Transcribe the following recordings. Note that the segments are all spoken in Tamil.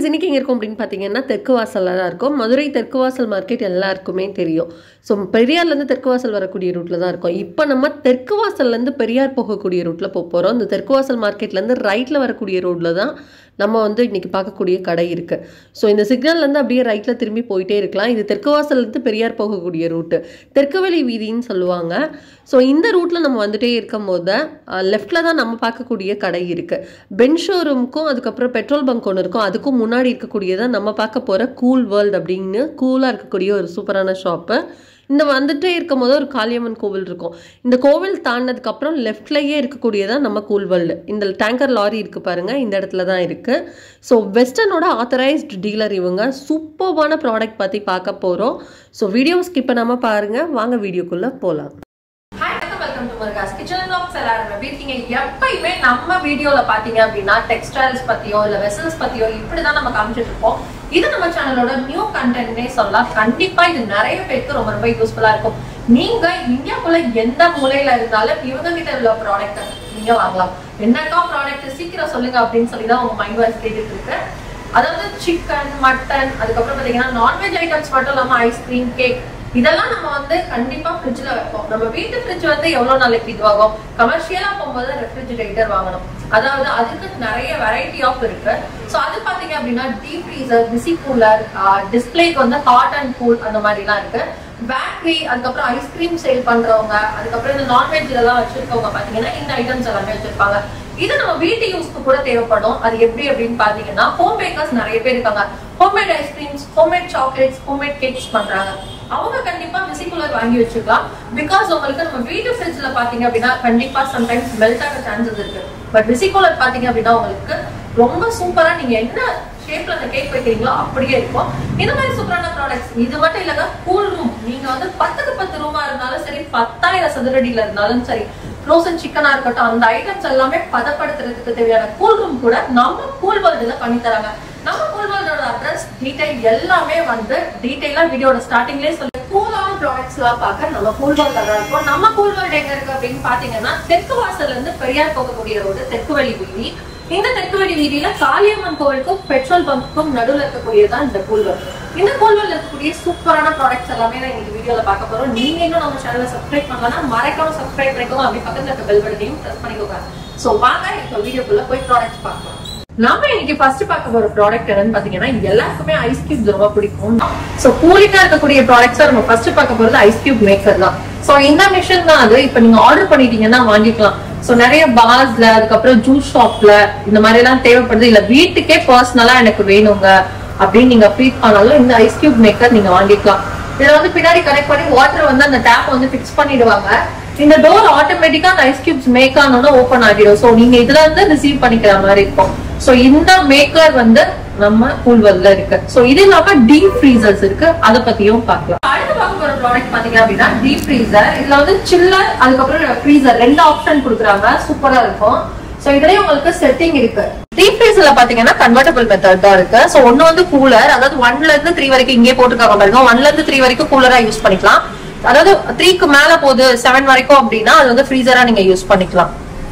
இன்னைக்கு எங்கே இருக்கும் அப்படின்னு பார்த்தீங்கன்னா தெற்கு வாசலில் தான் இருக்கும் மதுரை தெற்கு வாசல் மார்க்கெட் எல்லாருக்குமே தெரியும் ஸோ பெரியார்லேருந்து தெற்கு வாசல் வரக்கூடிய ரூட்டில் தான் இருக்கும் இப்போ நம்ம தெற்கு வாசல்லேருந்து பெரியார் போகக்கூடிய ரூட்டில் போக போகிறோம் இந்த தெற்கு வாசல் மார்க்கெட்லேருந்து ரைட்டில் வரக்கூடிய ரோட்டில் தான் நம்ம வந்து இன்னைக்கு பார்க்கக்கூடிய கடை இருக்குது ஸோ இந்த சிக்னல்லேருந்து அப்படியே ரைட்டில் திரும்பி போயிட்டே இருக்கலாம் இது தெற்கு வாசல்லேருந்து பெரியார் போகக்கூடிய ரூட்டு தெற்குவெளி வீதின்னு சொல்லுவாங்க ஸோ இந்த ரூட்டில் நம்ம வந்துட்டே இருக்கும் போது லெஃப்டில் தான் நம்ம பார்க்கக்கூடிய கடை இருக்குது பென் ஷோரூமுக்கும் அதுக்கப்புறம் பெட்ரோல் பங்க் ஒன்று இருக்கும் அதுக்கும் முன்னாடி இருக்கக்கூடியதான் நம்ம பார்க்க போகிற கூல் வேர்ல்ட் அப்படின்னு கூலாக இருக்கக்கூடிய ஒரு சூப்பரான ஷாப்பு இந்த வந்துட்டே இருக்கும் போது ஒரு காளியம்மன் கோவில் இருக்கும் இந்த கோவில் தாண்டினதுக்கு அப்புறம் லெஃப்ட்லயே இருக்கக்கூடியதான் நம்ம கூல் வேர்ல்டு இந்த டேங்கர் லாரி இருக்கு பாருங்க இந்த இடத்துல தான் இருக்கு ஸோ வெஸ்டர்னோட ஆத்தரைஸ்டு டீலர் இவங்க சூப்பர்வான ப்ராடக்ட் பற்றி பார்க்க போகிறோம் ஸோ வீடியோ ஸ்கிப் பண்ணாமல் பாருங்க வாங்க வீடியோக்குள்ளே போகலாம் ஹாய் வணக்கம் வெல்கம் டு மர்காஸ் கிச்சன் லாக்ஸ் எல்லாரும் எப்படி இருக்கீங்க எப்பயுமே நம்ம வீடியோல பாத்தீங்க அப்படின்னா டெக்ஸ்டைல்ஸ் பத்தியோ இல்ல வெசல்ஸ் பத்தியோ இப்படிதான் நம்ம காமிச்சிட்டு இருப்போம் இது நம்ம சேனலோட நியூ கண்டென்ட்னே சொல்லலாம் கண்டிப்பா இது நிறைய பேருக்கு ரொம்ப ரொம்ப யூஸ்ஃபுல்லா இருக்கும் நீங்க இந்தியாக்குள்ள எந்த மூலையில இருந்தாலும் இவங்க கிட்ட உள்ள ப்ராடக்ட் நீங்க வாங்கலாம் என்னக்கா ப்ராடக்ட் சீக்கிரம் சொல்லுங்க அப்படின்னு சொல்லி தான் உங்க மைண்ட் வாய்ஸ் கேட்டுட்டு இருக்கு அதாவது சிக்கன் மட்டன் அதுக்கப்புறம் பாத்தீங்கன்னா நான்வெஜ் ஐட்டம்ஸ் மட்டும் இல்லாம ஐஸ்கிரீம் கேக் இதெல்லாம் நம்ம வந்து கண்டிப்பா ஃப்ரிட்ஜ்ல வைப்போம் நம்ம வீட்டு ஃப்ரிட்ஜ் வந்து எவ்வளவு நாளைக்கு இதுவாகும் கமர்ஷியலா போகும்போது ரெஃப்ரிஜிரேட்டர் வாங்கணும் அதாவது அதுக்கு நிறைய வெரைட்டி ஆஃப் இருக்கு சோ அது பாத்தீங்க அப்படின்னா டீப் ஃப்ரீசர் விசி கூலர் டிஸ்பிளேக்கு வந்து ஹாட் அண்ட் கூல் அந்த மாதிரி எல்லாம் இருக்கு பேக்கரி அதுக்கப்புறம் ஐஸ்கிரீம் சேல் பண்றவங்க அதுக்கப்புறம் இந்த நான்வெஜ் இதெல்லாம் வச்சிருக்கவங்க பாத்தீங்கன்னா இந்த ஐட்டம்ஸ் எல்லாமே வச்சிருப்பாங்க இது நம்ம வீட்டு யூஸ்க்கு கூட தேவைப்படும் அது எப்படி அப்படின்னு பாத்தீங்கன்னா ஹோம் மேக்கர்ஸ் நிறைய பேர் இருக்காங்க homemade ice creams homemade chocolates homemade cakes பண்றாங்க அவங்க கண்டிப்பா விசிகுலர் வாங்கி வச்சுக்கலாம் பிகாஸ் உங்களுக்கு நம்ம வீட்டு ஃப்ரிட்ஜ்ல பாத்தீங்க அப்படின்னா கண்டிப்பா சம்டைம்ஸ் மெல்ட் ஆக சான்சஸ் இருக்கு பட் விசிகுலர் பாத்தீங்க அப்படின்னா உங்களுக்கு ரொம்ப சூப்பரா நீங்க என்ன ஷேப்ல அந்த கேக் வைக்கிறீங்களோ அப்படியே இருக்கும் இந்த மாதிரி சூப்பரான ப்ராடக்ட்ஸ் இது மட்டும் இல்லங்க கூல் ரூம் நீங்க வந்து பத்துக்கு பத்து ரூமா இருந்தாலும் சரி பத்தாயிரம் சதுரடியில இருந்தாலும் சரி ஃப்ரோசன் சிக்கனா இருக்கட்டும் அந்த ஐட்டம்ஸ் எல்லாமே பதப்படுத்துறதுக்கு தேவையான கூல் ரூம் கூட நம்ம கூல் வேர்ல்டுல பண்ணி தராங்க நம்ம கூல் வேர்ல்டோட அட்ரஸ் டீடைல் எல்லாமே வந்து டீடைலா வீடியோட ஸ்டார்டிங்லயே சொல்லி கூலான ப்ராடக்ட்ஸ் எல்லாம் பார்க்க நம்ம கூல் வேர்ல்ட் தான் இருக்கும் நம்ம கூல் வேர்ல்ட் எங்க இருக்கு அப்படின்னு பாத்தீங்கன்னா தெற்கு வாசல்ல இருந்து பெரியார் போகக்கூடிய ரோடு தெற்குவெளி வீதி இந்த தெற்குவெளி வீதியில காளியம்மன் கோவிலுக்கும் பெட்ரோல் பம்புக்கும் நடுவுல இருக்கக்கூடியதான் இந்த கூல்வர் இந்த கூல்வர்ல இருக்கக்கூடிய சூப்பரான ப்ராடக்ட்ஸ் எல்லாமே நான் இன்னைக்கு வீடியோல பார்க்க போறோம் நீங்க இன்னும் நம்ம சேனலை சப்ஸ்கிரைப் பண்ணலாம் மறக்காம சப்ஸ்கிரைப் பண்ணிக்கோங்க அப்படி பக்கத்துல இருக்க பெல் பட்டனையும் பிரஸ் பண்ணிக்கோங்க சோ வாங்க இப்போ வீடியோக்குள்ள போய் ப்ராடக்ட்ஸ் பார்க்கலாம் நாம இன்னைக்கு ஃபர்ஸ்ட் பார்க்க போற ப்ராடக்ட் என்னன்னு பாத்தீங்கன்னா எல்லாருக்குமே ஐஸ் கியூப் ரொம்ப பிடிக்கும் சோ கூலிங்கா இருக்கக்கூடிய ப்ராடக்ட்ஸ் நம்ம ஃபர்ஸ்ட் பார்க்க போறது ஐஸ் கியூப் மேக்கர் தான் சோ இந்த மிஷின் தான் அது இப்ப நீங்க ஆர்டர் பண்ணிட்டீங்கன்னா வாங்கிக்கலாம் சோ நிறைய பார்ஸ்ல அதுக்கப்புறம் ஜூஸ் ஷாப்ல இந்த மாதிரி எல்லாம் தேவைப்படுது இல்ல வீட்டுக்கே பர்சனலா எனக்கு வேணுங்க அப்படின்னு நீங்க ஃபீட் பண்ணாலும் இந்த ஐஸ் கியூப் மேக்கர் நீங்க வாங்கிக்கலாம் இதுல வந்து பின்னாடி கனெக்ட் பண்ணி வாட்டர் வந்து அந்த டேப் வந்து ஃபிக்ஸ் பண்ணிடுவாங்க இந்த டோர் ஆட்டோமேட்டிக்கா அந்த ஐஸ் கியூப்ஸ் மேக் ஆனோட ஓபன் ஆகிடும் சோ நீங்க இதுல இருந்து ரிசீவ் பண்ணிக்கிற மாதிரி இருக்கும் சோ இந்த மேக்கர் வந்து நம்ம கூல்வல்ல இருக்கு சோ இது இல்லாம டீப் ஃப்ரீசர்ஸ் இருக்கு அத பத்தியும் பார்க்கலாம் அடுத்து பார்க்க போற ப்ராடக்ட் பாத்தீங்க அப்படின்னா டீப் ஃப்ரீசர் இதுல வந்து சில்லர் அதுக்கப்புறம் ஃப்ரீசர் ரெண்டு ஆப்ஷன் கொடுக்குறாங்க சூப்பரா இருக்கும் சோ இதுலயே உங்களுக்கு செட்டிங் இருக்கு டீப் ஃப்ரீசர்ல பாத்தீங்கன்னா கன்வெர்டபிள் மெத்தட் தான் இருக்கு சோ ஒன்னு வந்து கூலர் அதாவது ஒன்ல இருந்து த்ரீ வரைக்கும் இங்கே போட்டுருக்காங்க பாருங்க ஒன்ல இருந்து த்ரீ வரைக்கும் கூலரா யூஸ் பண்ணிக்கலாம் அதாவது த்ரீக்கு மேல போகுது செவன் வரைக்கும் அப்படின்னா அது வந்து ஃப்ரீசரா நீங்க யூஸ் பண்ணிக்கலாம்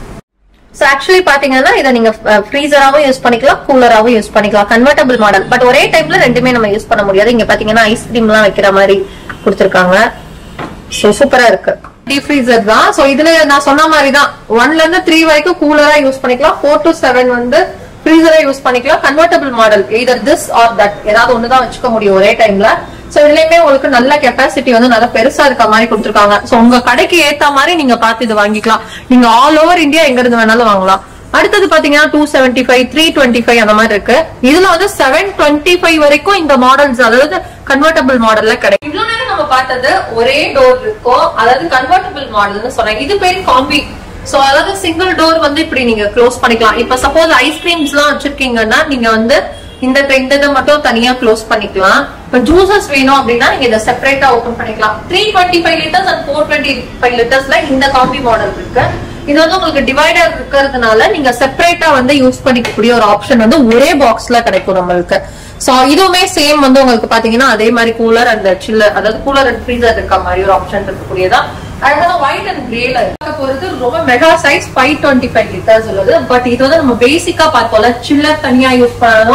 ஸோ ஆக்சுவலி பாத்தீங்கன்னா இதை நீங்க ஃப்ரீசராவும் யூஸ் பண்ணிக்கலாம் கூலராவும் யூஸ் பண்ணிக்கலாம் கன்வெர்டபிள் மாடல் பட் ஒரே டைம்ல ரெண்டுமே நம்ம யூஸ் பண்ண முடியாது இங்க பாத்தீங்கன்னா ஐஸ்கிரீம் எல்லாம் வைக்கிற மாதிரி கொடுத்துருக்காங்க ஸோ சூப்பரா இருக்கு டீப் ஃப்ரீசர் தான் ஸோ இதுல நான் சொன்ன மாதிரி தான் ஒன்ல இருந்து த்ரீ வரைக்கும் கூலரா யூஸ் பண்ணிக்கலாம் ஃபோர் டு செவன் வந்து ஃப்ரீசரா யூஸ் பண்ணிக்கலாம் convertible model either this or that ஏதாவது ஒண்ணுதான் வச்சுக்க முடியும் ஒரே டைம்ல சோ இதுலயுமே உங்களுக்கு நல்ல கெப்பாசிட்டி வந்து நல்லா பெருசா இருக்க மாதிரி கொடுத்துருக்காங்க சோ உங்க கடைக்கு ஏத்த மாதிரி நீங்க பார்த்து இது வாங்கிக்கலாம் நீங்க ஆல் ஓவர் இந்தியா எங்க இருந்து வேணாலும் வாங்கலாம் அடுத்தது பாத்தீங்கன்னா two seventy five three twenty five அந்த மாதிரி இருக்கு இதுல வந்து செவன் டுவெண்ட்டி ஃபைவ் வரைக்கும் இந்த மாடல்ஸ் அதாவது கன்வெர்டபிள் மாடல்ல கிடைக்கும் இவ்வளவு நேரம் நம்ம பார்த்தது ஒரே டோர் இருக்கும் அதாவது கன்வெர்டபிள் மாடல்னு சொன்னேன் இது பேர் காம்பி சோ அதாவது சிங்கிள் டோர் வந்து இப்படி நீங்க க்ளோஸ் பண்ணிக்கலாம் இப்ப சப்போஸ் ஐஸ்கிரீம்ஸ் எல்லாம் வச்சிருக்கீங்கன்னா நீங்க வந்து இந்த இந்த இதை மட்டும் தனியா க்ளோஸ் பண்ணிக்கலாம் இப்ப ஜூசஸ் வேணும் அப்படின்னா நீங்க இதை செப்பரேட்டா ஓபன் பண்ணிக்கலாம் three twenty five litres and four twenty five லிட்டர்ஸ்ல இந்த காம்பி மாடல் இருக்கு இது வந்து உங்களுக்கு டிவைடர் இருக்கிறதுனால நீங்க செப்பரேட்டா வந்து யூஸ் பண்ணிக்கக்கூடிய ஒரு ஆப்ஷன் வந்து ஒரே பாக்ஸ்ல கிடைக்கும் நம்மளுக்கு சோ இதுவுமே சேம் வந்து உங்களுக்கு பாத்தீங்கன்னா அதே மாதிரி கூலர் அண்ட் சில்லர் அதாவது கூலர் அண்ட் ஃப்ரீசர் இருக்க மாதிரி ஒரு ஆப்ஷன் இருக்கக்கூடியதா அடுத்தது ஒயிட் அண்ட் கிரேல பார்க்க போறது ரொம்ப mega size five twenty five litres உள்ளது பட் இது வந்து நம்ம பேசிக்கா பார்த்தோம்ல சில்லர் தனியா யூஸ் பண்ணணும்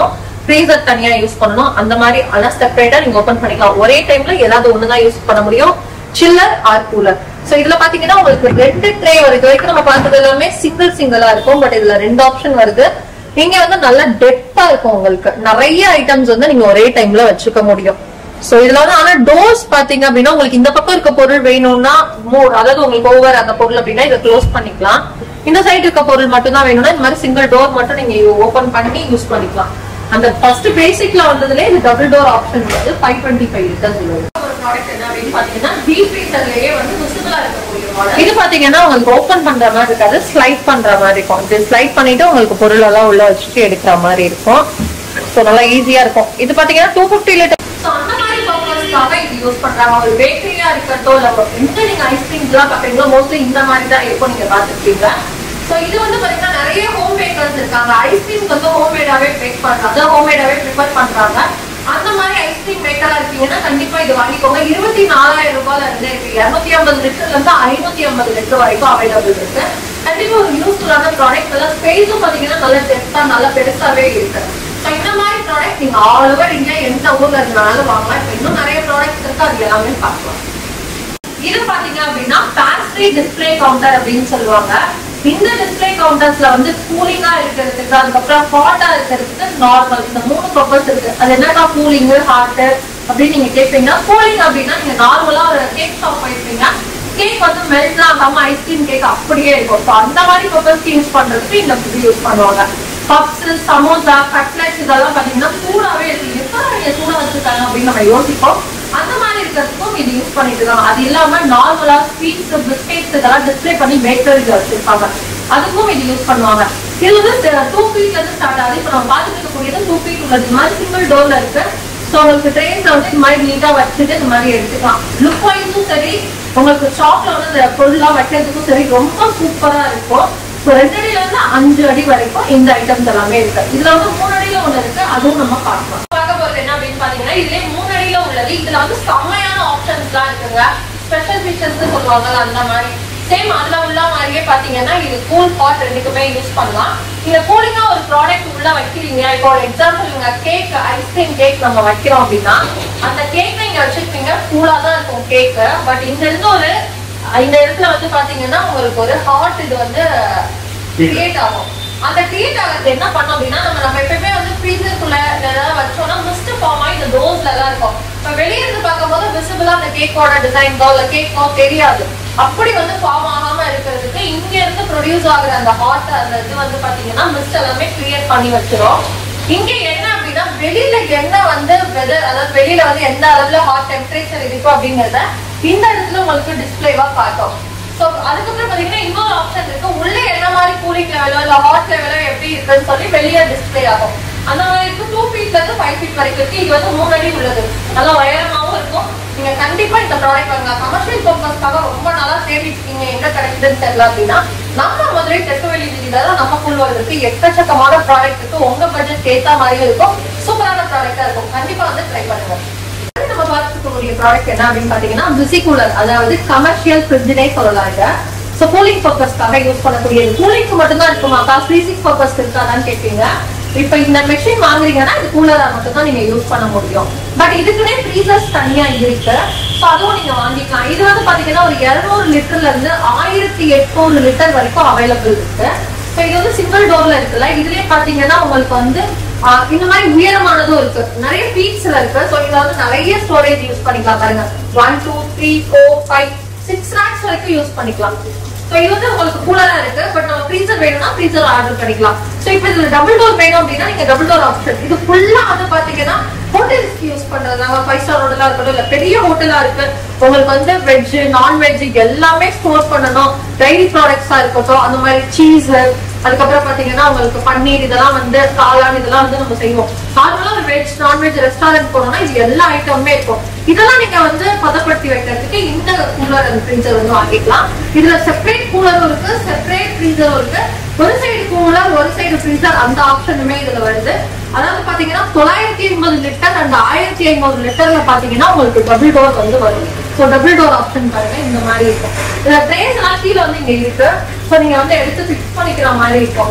ஃப்ரீசர் தனியா யூஸ் பண்ணணும் அந்த மாதிரி அதான் செப்பரேட்டா நீங்க ஓபன் பண்ணிக்கலாம் ஒரே டைம்ல ஏதாவது ஒண்ணுதான் யூஸ் பண்ண முடியும் சில்லர் ஆர் கூலர் சோ இதுல பாத்தீங்கன்னா உங்களுக்கு ரெண்டு ட்ரே வருது வரைக்கும் நம்ம பார்த்தது எல்லாமே சிங்கிள் சிங்கிளா இருக்கும் பட் இதுல ரெண்டு ஆப்ஷன் வருது நீங்க வந்து நல்ல டெப்தா இருக்கும் உங்களுக்கு நிறைய ஐட்டம்ஸ் வந்து நீங்க ஒரே டைம்ல வச்சுக்க முடியும் சோ இதுல வந்து ஆனா டோர்ஸ் பாத்தீங்க அப்படின்னா உங்களுக்கு இந்த பக்கம் இருக்க பொருள் வேணும்னா மோர் அதாவது உங்களுக்கு ஓவர் அந்த பொருள் அப்படின்னா இதை க்ளோஸ் பண்ணிக்கலாம் இந்த சைடு இருக்க பொருள் மட்டும் தான் வேணும்னா இந்த மாதிரி சிங்கிள் டோர் மட்டும் நீங்க ஓபன் பண்ணி யூஸ் பண்ணிக்கலாம் அந்த ஃபர்ஸ்ட் பேசிக்ல வந்ததுல இது டபுள் டோர் ஆப்ஷன் வந்து ஃபைவ் டுவெண்ட்டி ஃபைவ் லிட்டர்ஸ் உள்ளது ஒரு ப்ராடக்ட் என்ன அப்படின்னு பாத்தீங்கன்னா டீப் ஃப்ரீசர்லயே வந்து விசிபிளா இருக்கக்கூடிய model. இது பாத்தீங்கன்னா உங்களுக்கு ஓபன் பண்ற மாதிரி இருக்காது ஸ்லைட் பண்ற மாதிரி இருக்கும் இது ஸ்லைட் பண்ணிட்டு உங்களுக்கு பொருள் எல்லாம் உள்ள வச்சுட்டு எடுக்கிற மாதிரி இருக்கும் சோ நல்லா ஈஸியா இருக்கும் இது பாத்தீங்கன்னா டூ பிப்டி லிட்டர் அந்த மாதிரி பர்பஸ்க்காக இது யூஸ் பண்றாங்க ஒரு பேக்கரியா இருக்கட்டும் இல்ல எங்க நீங்க ஐஸ்கிரீம்ஸ் எல்லாம் பாக்குறீங்களோ மோஸ்ட்லி இந்த மாதிரி தான் இருக்கும் நீங்க பாத்துருப்பீங்க சோ இது வந்து பாத்தீங்கன்னா நிறைய ஹோம் மேக்கர்ஸ் இருக்காங்க ஐஸ்கிரீம் வந்து ஹோம் மேடாவே பேக் பண்றாங்க ஹோம் மேடாவே ப்ரிப்பேர் பண்றாங்க அந்த மாதிரி ஐஸ்கிரீம் மேக்கரா இருக்கீங்கன்னா கண்டிப்பா இது வாங்கிக்கோங்க இருபத்தி நாலாயிரம் ரூபாயில இருந்து இருக்கு இருநூத்தி ஐம்பது லிட்டர்ல இருந்து ஐநூத்தி ஐம்பது லிட்டர் வரைக்கும் அவைலபிள் இருக்கு கண்டிப்பா ஒரு யூஸ்ஃபுல்லான ப்ராடக்ட் எல்லாம் ஸ்பேஸும் பாத்தீங்கன்னா நல்ல டெப்தா நல்ல பெருசாவே இருக்கு So, இந்த மாதிரி ப்ராடக்ட் நீங்க ஆல் ஓவர் இந்தியா எந்த ஊர்ல இருந்தாலும் வாங்கலாம் இப்ப இன்னும் நிறைய ப்ராடக்ட்ஸ் இருக்கு அது எல்லாமே பார்க்கலாம் இது பாத்தீங்க அப்படின்னா பேஸ்ட்ரி டிஸ்ப்ளே கவுண்டர் அப்படின்னு சொல்லுவாங்க இந்த டிஸ்ப்ளே கவுண்டர்ஸ்ல வந்து கூலிங்கா இருக்கிறதுக்கு அதுக்கப்புறம் ஹாட்டா இருக்கிறதுக்கு நார்மல் இந்த மூணு பர்பஸ் இருக்கு அது என்னன்னா கூலிங் ஹாட் அப்படின்னு நீங்க கேட்பீங்க கூலிங் அப்படின்னா நீங்க நார்மலா ஒரு கேக் ஷாப் போயிருப்பீங்க கேக் வந்து மெல்ட் ஆகாம ஐஸ்கிரீம் கேக் அப்படியே இருக்கும் ஸோ அந்த மாதிரி பர்பஸ்க்கு யூஸ் பண்றதுக்கு இந்த ஃபுட் யூஸ் பண்ணுவாங்க பப்ஸ் சமோசா கட்லெட்ஸ் இதெல்லாம் பாத்தீங்கன்னா சூடாவே இருக்கு எப்ப நீங்க சூடா வச்சிருக்காங்க அப்படின்னு நம்ம யோசிப்போம் அந்த மாதிரி இருக்கிறதுக்கும் இது யூஸ் பண்ணிட்டு இருக்காங்க அது இல்லாம நார்மலா ஸ்வீட்ஸ் பிஸ்கெட்ஸ் இதெல்லாம் டிஸ்ப்ளே பண்ணி பேக்கரில வச்சிருப்பாங்க அதுக்கும் இது யூஸ் பண்ணுவாங்க இது வந்து டூ ஃபீட்ல இருந்து ஸ்டார்ட் ஆகுது இப்ப நம்ம பார்த்துட்டு இருக்கக்கூடியது டூ ஃபீட் உள்ளது இந்த மாதிரி சிங்கிள் டோர்ல இருக்கு ஸோ உங்களுக்கு ட்ரெயின்ல வந்து இந்த மாதிரி நீட்டா வச்சுட்டு இந்த மாதிரி எடுத்துக்கலாம் லுக் வைஸும் சரி உங்களுக்கு ஷாப்ல வந்து இந்த பொருள்லாம் வைக்கிறதுக்கும் சரி ரொம்ப சூப்பரா இருக்கும் ஸோ ரெண்டு அடியில இருந்து அஞ்சு அடி வரைக்கும் இந்த ஐட்டம்ஸ் எல்லாமே இருக்கு இதுல வந்து மூணு அடியில ஒண்ணு இருக்கு அதுவும் நம்ம பார்க்கலாம் பார்க்க போறது என்ன அப்படின்னு பாத்தீங்கன்னா இதுலயே மூணு அடியில உள்ளது இதுல வந்து செம்மையான ஆப்ஷன்ஸ் எல்லாம் இருக்குங்க ஸ்பெஷல் ஃபீச்சர்ஸ் சொல்லுவாங்கல்ல அந்த மாதிரி சேம் அதுல உள்ள மாதிரியே பாத்தீங்கன்னா இது கூல் பாட் ரெண்டுக்குமே யூஸ் பண்ணலாம் நீங்க கூலிங்கா ஒரு ப்ராடக்ட் உள்ள வைக்கிறீங்க இப்போ ஒரு எக்ஸாம்பிள் நீங்க கேக் ஐஸ்கிரீம் கேக் நம்ம வைக்கிறோம் அப்படின்னா அந்த கேக் நீங்க வச்சிருப்பீங்க கூலா தான் இருக்கும் கேக் பட் இந்த இருந்து ஒரு இந்த இடத்துல வந்து பாத்தீங்கன்னா உங்களுக்கு ஒரு ஹாட் இது வந்து கிரியேட் ஆகும் அந்த கிரியேட் ஆகிறது என்ன பண்ணோம் அப்படின்னா நம்ம நம்ம எப்பயுமே வந்து ஃப்ரீசருக்குள்ள ஏதாவது வச்சோம்னா மிஸ்ட் ஃபார்ம் ஆகி இந்த டோஸ்ல எல்லாம் இருக்கும் இப்போ வெளிய இருந்து பார்க்கும்போது விசிபிளா அந்த கேக்கோட டிசைன்ஸோ இல்ல கேக்கோ தெரியாது அப்படி வந்து ஃபார்ம் ஆகாம இருக்கிறதுக்கு இங்க இருந்து ப்ரொடியூஸ் ஆகுற அந்த ஹாட் அந்த இது வந்து பாத்தீங்கன்னா மிஸ்ட் எல்லாமே கிரியேட் பண்ணி வச்சிரும் இங்க என்ன அப்படின்னா வெளியில என்ன வந்து வெதர் அதாவது வெளியில வந்து எந்த அளவுல ஹாட் டெம்பரேச்சர் இருக்கும் அப்படிங்கறத இந்த இடத்துல உங்களுக்கு டிஸ்பிளேவா காட்டும் சோ அதுக்கப்புறம் பாத்தீங்கன்னா இன்னொரு ஆப்ஷன் இருக்கு உள்ள என்ன மாதிரி கூலிங் லெவலோ இல்ல ஹாட் லெவலோ எப்படி இருக்குன்னு சொல்லி வெளியே டிஸ்பிளே ஆகும் அந்த மாதிரி இருக்கு டூ ஃபீட்ல இருந்து ஃபைவ் ஃபீட் வரைக்கும் இருக்கு இது வந்து மூணு அடி உள்ளது நல்லா உயரமாவும் இருக்கும் நீங்க கண்டிப்பா இந்த ப்ராடக்ட் வாங்க கமர்ஷியல் பர்பஸ்க்காக ரொம்ப நாளா தேடிட்டு எங்க கிடைக்குதுன்னு தெரியல அப்படின்னா நம்ம மதுரை தெற்குவெளி வீதியில தான் நம்ம குழுவில் இருக்கு எக்கச்சக்கமான ப்ராடக்ட் இருக்கு உங்க பட்ஜெட் ஏத்த மாதிரியும் இருக்கும் சூப்பரான ப்ராடக்டா இருக்கும் கண்டிப்பா வந்து ட்ரை பண்ணுங்க அடுத்து நம்ம பார்த்துக்கக்கூடிய ப்ராடக்ட் என்ன அப்படின்னு பாத்தீங்கன்னா பிசி கூலர் அதாவது கமர்ஷியல் ஃப்ரிட்ஜ்னே சொல்லலாம் இத ஸோ கூலிங் பர்பஸ்க்காக யூஸ் பண்ணக்கூடியது கூலிங்க்கு மட்டும்தான் இருக்குமாக்கா ஃப்ரீசிங் பர்பஸ் இருக்காதான்னு கேட்பீங்க இப்ப இந்த மெஷின் வாங்குறீங்கன்னா இது கூலரா மட்டும் தான் நீங்க யூஸ் பண்ண முடியும் பட் இதுக்குன்னே ஃப்ரீசர்ஸ் தனியா இருக்கு ஸோ அதுவும் நீங்க வாங்கிக்கலாம் இது வந்து பாத்தீங்கன்னா ஒரு இருநூறு லிட்டர்ல இருந்து ஆயிரத்தி எட்நூறு லிட்டர் வரைக்கும் அவைலபிள் இருக்கு ஸோ இது வந்து சிங்கிள் டோர்ல இருக்குல்ல இதுலயே பாத்தீங்கன்னா உங்களுக்கு வந்து ஆஹ் இந்த மாதிரி உயரமானதும் இருக்கு நிறைய பீட்ஸ்ல இருக்கு ஸோ இதுல வந்து நிறைய ஸ்டோரேஜ் யூஸ் பண்ணிக்கலாம் பாருங்க one two three four five six racks வரைக்கும் யூஸ் பண்ணிக்கலாம் ஸோ இது வந்து உங்களுக்கு கூலரா இருக்கு பட் நம்ம ஃப்ரீசர் வேணும்னா ஃப்ரீசர் ஆர்டர் பண்ணிக்கலாம் ஸோ இப்போ இதுல டபுள் டோர் வேணும் அப்படின்னா நீங்க டபுள் டோர் ஆப்ஷன் இது ஃபுல்லா வந்து பாத்தீங்கன்னா ஹோட்டல்ஸ்க்கு யூஸ் பண்றது நம்ம ஃபைவ் ஸ்டார் ஹோட்டலா இருக்கட்டும் இல்ல பெரிய ஹோட்டலா இருக்கு உங்களுக்கு வந்து வெஜ் நான்வெஜ் எல்லாமே ஸ்டோர் பண்ணணும் டைரி ப்ராடக்ட்ஸா இருக்கட்டும் அந்த மாதிரி சீஸ் அதுக்கப்புறம் பாத்தீங்கன்னா உங்களுக்கு பன்னீர் இதெல்லாம் வந்து காளான் இதெல்லாம் வந்து நம்ம செய்வோம் நார்மலா ஒரு வெஜ் நான்வெஜ் ரெஸ்டாரண்ட் போனோம்னா இது எல்லா ஐட்டமுமே இருக்கும் இதெல்லாம் நீங்க வந்து பதப்படுத்தி வைக்கிறதுக்கு இந்த கூலர் அண்ட் ஃப்ரீசர் வந்து வாங்கிக்கலாம் இதுல செப்பரேட் கூலரும் இருக்கு செப்பரேட் ஃப்ரீசரும் இருக்கு ஒரு சைடு கூலர் ஒரு சைடு ஃப்ரீசர் அந்த ஆப்ஷனுமே இதுல வருது அதாவது பாத்தீங்கன்னா தொள்ளாயிரத்தி ஐம்பது லிட்டர் அண்ட் ஆயிரத்தி ஐம்பது லிட்டர்ல பாத்தீங்கன்னா உங்களுக்கு டபுள் டோர் வந்து வரும் ஸோ டபுள் டோர் ஆப்ஷன் பாருங்க இந்த மாதிரி இருக்கும் இதுல ட்ரேஸ் எல்லாம் கீழே வந்து இங்க இருக்கு ஸோ நீங்க வந்து எடுத்து ஃபிக்ஸ் பண்ணிக்கிற மாதிரி இருக்கும்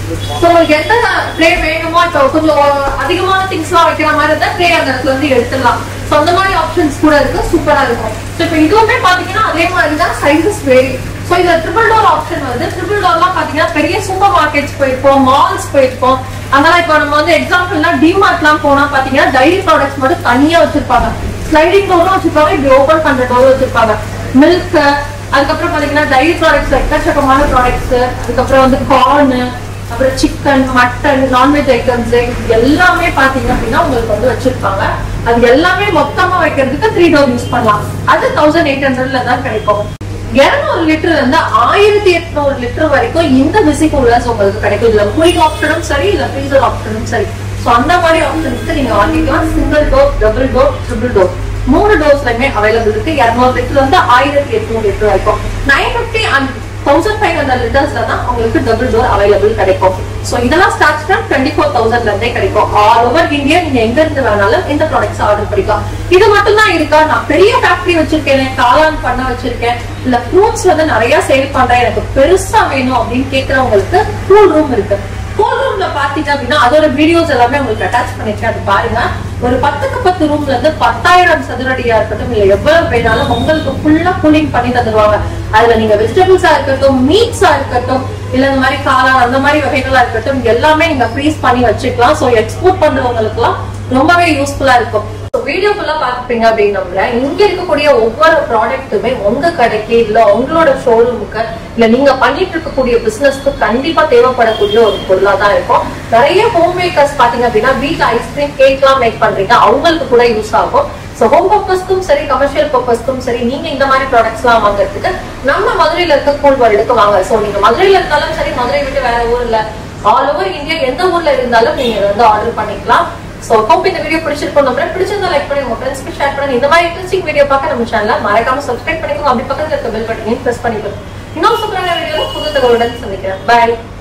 ஸோ உங்களுக்கு எந்த ட்ரே வேணுமோ இப்போ கொஞ்சம் அதிகமான திங்ஸ்லாம் வைக்கிற மாதிரி இருந்தா ட்ரே அந்த இடத்துல இருந்து எடுத்துடலாம் ஸோ அந்த மாதிரி ஆப்ஷன்ஸ் கூட இருக்கு சூப்பரா இருக்கும் ஸோ இப்போ இதுவுமே பாத்தீங்கன்னா அதே மாதிரி தான் சைஸஸ் வேரி ஸோ இதுல ட்ரிபிள் டோர் ஆப்ஷன் வருது ட்ரிபிள் டோர்லாம் பாத்தீங்கன்னா பெரிய சூப்பர் மார்க்கெட்ஸ் போயிருப்போம் மால்ஸ் போயிருப்போம் அதனால இப்போ நம்ம வந்து எக்ஸாம்பிள்லாம் டிமார்ட்லாம் போனா பாத்தீங்கன்னா டைரி ப்ராடக்ட்ஸ் மட்டும் தனியா வச்சிருப்பாங்க ஸ்லைடிங் டோரும் வச்சிருப்பாங்க இப்படி ஓபன் பண்ற டோர் வச்சிருப்பாங்க மில்க் அதுக்கப்புறம் பாத்தீங்கன்னா டைரி ப்ராடக்ட்ஸ் எக்கச்சக்கமான ப்ராடக்ட்ஸ் அதுக்கப்புறம் வந்து கார்னு அப்புறம் சிக்கன் மட்டன் நான்வெஜ் ஐட்டம்ஸ் எல்லாமே பாத்தீங்க அப்படின்னா உங்களுக்கு வந்து வச்சிருப்பாங்க அது எல்லாமே மொத்தமா வைக்கிறதுக்கு த்ரீ டோர் யூஸ் பண்ணலாம் அது தௌசண்ட் எயிட் ஹண்ட்ரட்ல தான் கிடைக்கும் இருநூறு லிட்டர் இருந்து ஆயிரத்தி எட்நூறு லிட்டர் வரைக்கும் இந்த விசி கூலர்ஸ் உங்களுக்கு கிடைக்கும் இதுல கூலிங் ஆப்ஷனும் சரி இல்ல ஃப்ரீசர் ஆப்ஷனும் சரி சோ அந்த மாதிரி ஆப்ஷன்ஸ்க்கு நீங்க வாங்கிக்கலாம் single door double door triple door மூணு டோர்ஸ்லயுமே அவைலபிள் இருக்கு இருநூறு லிட்டர் வந்து ஆயிரத்தி எட்நூறு லிட்டர் வரைக்கும் nine fifty and thousand five hundred லிட்டர்ஸ்ல தான் உங்களுக்கு டபுள் டோர் அவைலபிள் கிடைக்கும் சோ இதெல்லாம் ஸ்டார்ட் ஃப்ரம் டுவெண்ட்டி ஃபோர் தௌசண்ட்ல இருந்தே கிடைக்கும் ஆல் ஓவர் இந்தியா நீங்க எங்க இருந்து வேணாலும் இந்த ப்ராடக்ட்ஸ் ஆர்டர் பண்ணிக்கலாம் இது மட்டும் தான் இருக்கா நான் பெரிய ஃபேக்டரி வச்சிருக்கேன் காளான் பண்ண வச்சிருக்கேன் இல்ல ஃப்ரூட்ஸ் வந்து நிறைய சேல் பண்றேன் எனக்கு பெருசா வேணும் அப்படின்னு கேக்குறவங்களுக்கு கூல் ரூம் இருக்கு கூல் ரூம்ல பாத்தீங்க அப்படின்னா அதோட வீடியோஸ் எல்லாமே உங்களுக்கு அட்டாச் பண்ணிருக்கேன் அது பாருங்க ஒரு பத்துக்கு பத்து ரூம்ல இருந்து பத்தாயிரம் சதுரடியா இருக்கட்டும் இல்ல எவ்வளவு வேணாலும் உங்களுக்கு ஃபுல்லா கூலிங் பண்ணி தந்துருவாங்க அதுல நீங்க வெஜிடபிள்ஸா இருக்கட்டும் மீட்ஸா இருக்கட்டும் இல்ல இந்த மாதிரி காளான் அந்த மாதிரி வகைகளா இருக்கட்டும் எல்லாமே நீங்க ஃப்ரீஸ் பண்ணி வச்சுக்கலாம் சோ எக்ஸ்போர்ட் பண்றவங்களுக்கு எல்லாம் ரொம்பவே யூஸ்ஃபுல்லா இருக்கும் வீடியோ ஃபுல்லா பாத்துப்பீங்க அப்படின்னு நம்புறேன் இங்க இருக்கக்கூடிய ஒவ்வொரு ப்ராடக்ட்டுமே உங்க கடைக்கு இல்ல உங்களோட ஷோரூமுக்கு இல்ல நீங்க பண்ணிட்டு இருக்கக்கூடிய பிசினஸ்க்கு கண்டிப்பா தேவைப்படக்கூடிய ஒரு பொருளா தான் இருக்கும் நிறைய ஹோம் மேக்கர்ஸ் பாத்தீங்க அப்படின்னா வீட்ல ஐஸ்கிரீம் கேக் எல்லாம் மேக் பண்றீங்க அவங்களுக்கு கூட யூஸ் ஆகும் ஸோ ஹோம் பர்பஸ்க்கும் சரி கமர்ஷியல் பர்பஸ்க்கும் சரி நீங்க இந்த மாதிரி ப்ராடக்ட்ஸ் எல்லாம் வாங்குறதுக்கு நம்ம மதுரையில இருக்க கூல் வேர்ல்டுக்கு வாங்க ஸோ நீங்க மதுரையில இருந்தாலும் சரி மதுரை விட்டு வேற ஊர்ல ஆல் ஓவர் இந்தியா எந்த ஊர்ல இருந்தாலும் நீங்க இதை வந்து ஆர்டர் பண்ணிக்கலாம் சோ ஹோப் இந்த வீடியோ பிடிச்சிருக்கும் நம்புறேன் பிடிச்சிருந்தா லைக் பண்ணி உங்க ஃப்ரெண்ட்ஸ்க்கு ஷேர் பண்ணுங்க இந்த மாதிரி இன்ட்ரெஸ்டிங் வீடியோ பார்க்க நம்ம சேனலை மறக்காம சப்ஸ்கிரைப் பண்ணிக்கோங்க அப்படி பக்கத்துல இருக்க பெல் பட்டனையும் பிரஸ் பண்ணிக்கோங்க இன்னொரு சூப்பரான வீடியோல புது தகவலுடன் சந்திக்கிறேன் பாய்